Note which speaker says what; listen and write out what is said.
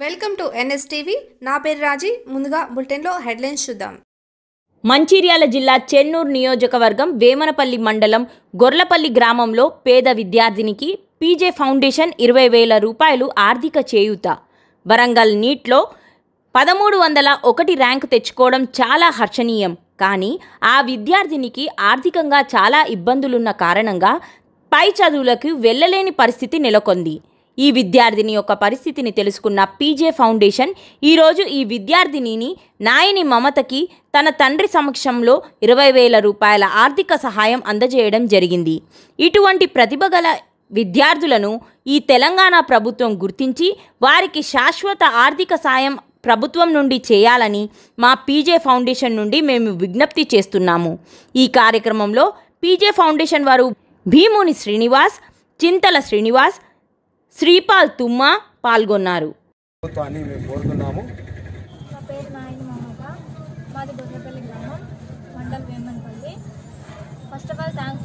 Speaker 1: welcome to NSTV నా పేరు రాజీ ముందుగా బులెటిన్లో హెడ్లైన్స్ చూద్దాం
Speaker 2: మంచిర్యాల జిల్లా చెన్నూరు నియోజకవర్గం వేమనపల్లి మండలం గొర్లపల్లి గ్రామంలో పేద విద్యార్థినికి పీజే ఫౌండేషన్ ఇరవై వేల రూపాయలు ఆర్థిక చేయూత వరంగల్ నీట్లో పదమూడు వందల ఒకటి ర్యాంకు తెచ్చుకోవడం చాలా హర్షణీయం కానీ ఆ విద్యార్థినికి ఆర్థికంగా చాలా ఇబ్బందులున్న కారణంగా పై చదువులకు వెళ్ళలేని పరిస్థితి నెలకొంది ఈ విద్యార్థిని యొక్క పరిస్థితిని తెలుసుకున్న పీజే ఫౌండేషన్ ఈరోజు ఈ విద్యార్థినిని నాయని మమతకి తన తండ్రి సమక్షంలో ఇరవై వేల రూపాయల ఆర్థిక సహాయం అందజేయడం జరిగింది ఇటువంటి ప్రతిభ గల విద్యార్థులను ఈ తెలంగాణ ప్రభుత్వం గుర్తించి వారికి శాశ్వత ఆర్థిక సాయం ప్రభుత్వం నుండి చేయాలని మా పీజే ఫౌండేషన్ నుండి మేము విజ్ఞప్తి చేస్తున్నాము ఈ కార్యక్రమంలో పీజే ఫౌండేషన్ వారు భీముని శ్రీనివాస్ చింతల శ్రీనివాస్ శ్రీపాల్ తుమ్మ పాల్గొన్నారు
Speaker 3: ప్రభుత్వాన్ని మేము కోరుతున్నాము
Speaker 4: నా పేరు నాయని మమత మాది గొర్రెపల్లి గ్రామం mandal Vemanpalli first of all thanks